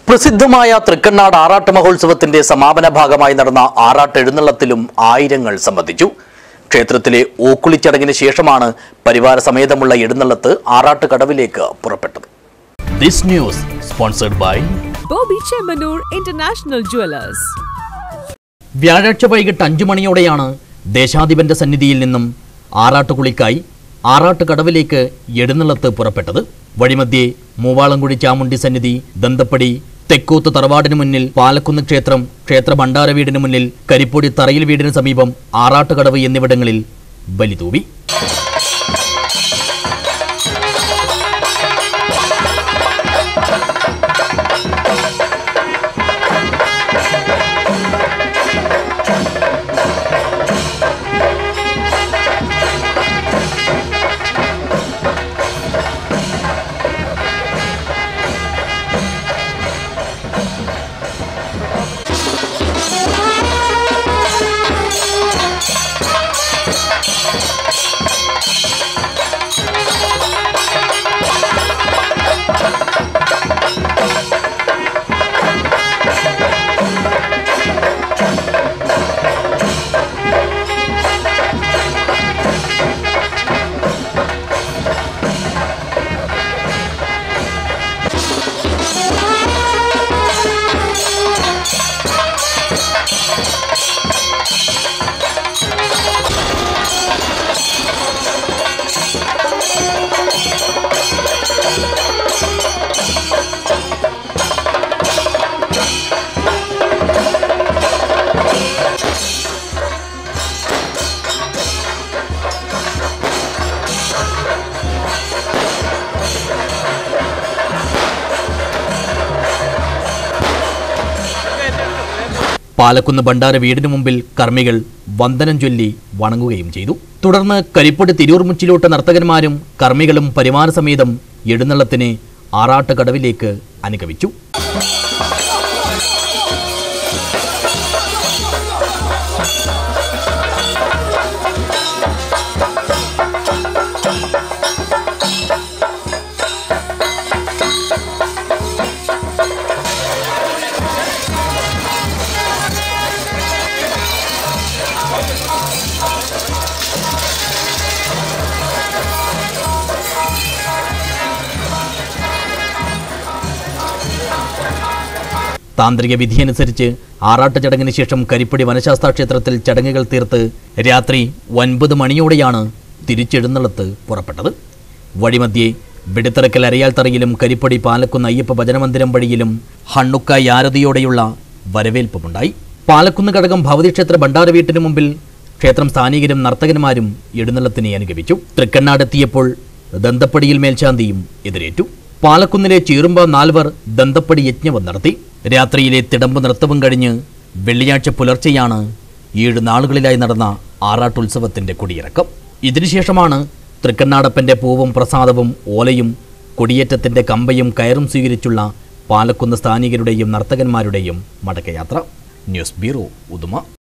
പ്രസിദ്ധമായ തൃക്കണ്ണാട് ആറാട്ട് മഹോത്സവത്തിന്റെ സമാപന ഭാഗമായി നടന്ന ആറാട്ട് എഴുന്നള്ളത്തിലും ആയിരങ്ങൾ സംബന്ധിച്ചു ക്ഷേത്രത്തിലെ ഓക്കുളി ചടങ്ങിന് ശേഷമാണ് പരിവാര സമേതമുള്ള എഴുന്നള്ളത്ത് ആറാട്ട് കടവിലേക്ക് പുറപ്പെട്ടത് this news sponsored by Bobby Chemanur International Jewelers. വ്യാഴാഴ്ച വൈകിട്ട് അഞ്ചു മണിയോടെയാണ് ദേശാധിപന്റെ സന്നിധിയിൽ നിന്നും ആറാട്ടുകുളിക്കായി ആറാട്ട് കടവിലേക്ക് എഴുന്നള്ളത്ത് പുറപ്പെട്ടത് വഴിമധ്യേ മൂവാളംകുഴി ചാമുണ്ടി സന്നിധി ദന്തപ്പടി തെക്കൂത്ത് തറവാടിന് മുന്നിൽ പാലക്കുന്ന് ക്ഷേത്രം ക്ഷേത്ര ഭണ്ഡാര വീടിന് മുന്നിൽ കരിപ്പൊടി തറയിൽ വീടിന് സമീപം ആറാട്ടുകടവ് എന്നിവിടങ്ങളിൽ ബലിതൂവി പാലക്കുന്ന് ഭണ്ഡാര വീടിനു മുമ്പിൽ കർമ്മികൾ വന്ദനം ചൊല്ലി വണങ്ങുകയും ചെയ്തു തുടർന്ന് കരിപ്പൊടി തിരൂർമുച്ചിലോട്ട് നർത്തകന്മാരും കർമ്മികളും പരിവാരസമേതം എഴുന്നള്ളത്തിനെ ആറാട്ട് കടവിലേക്ക് അനുഗമിച്ചു താന്ത്രിക വിധിയനുസരിച്ച് ആറാട്ട് ചടങ്ങിന് ശേഷം കരിപ്പടി വനശാസ്ത്ര ക്ഷേത്രത്തിൽ ചടങ്ങുകൾ തീർത്ത് രാത്രി ഒൻപത് മണിയോടെയാണ് തിരിച്ചെഴുന്നള്ളത്ത് പുറപ്പെട്ടത് വഴിമധ്യേ വെടിത്തിറക്കൽ അരയാൽ തറയിലും കരിപ്പടി പാലക്കുന്ന് അയ്യപ്പ ഭജനമന്ദിരം വഴിയിലും ഹണ്ണുക്കായി ആരതിയോടെയുള്ള വരവേൽപ്പുമുണ്ടായി പാലക്കുന്ന് ഘടകം ഭവതി ക്ഷേത്ര ഭണ്ഡാര വീട്ടിന് മുമ്പിൽ ക്ഷേത്രം സ്ഥാനികരും നർത്തകന്മാരും എഴുന്നള്ളത്തിനെ അനുഗമിച്ചു തൃക്കണ്ണാടെത്തിയപ്പോൾ ദന്തപ്പടിയിൽ മേൽശാന്തിയും എതിരേറ്റു പാലക്കുന്നിലെ ചീറുമ്പ നാൽവർ ദന്തപ്പടി യജ്ഞവും നടത്തി രാത്രിയിലെ തിടമ്പ് നൃത്തവും കഴിഞ്ഞ് വെള്ളിയാഴ്ച പുലർച്ചെയാണ് ഏഴ് നാളുകളിലായി നടന്ന ആറാട്ടുത്സവത്തിന്റെ കൊടിയിറക്കം ഇതിനുശേഷമാണ് തൃക്കണ്ണാടപ്പന്റെ പൂവും പ്രസാദവും ഓലയും കൊടിയേറ്റത്തിന്റെ കമ്പയും കയറും സ്വീകരിച്ചുള്ള പാലക്കുന്ന് സ്ഥാനികരുടെയും നർത്തകന്മാരുടെയും മടക്കയാത്ര ന്യൂസ് ബ്യൂറോ ഉദുമ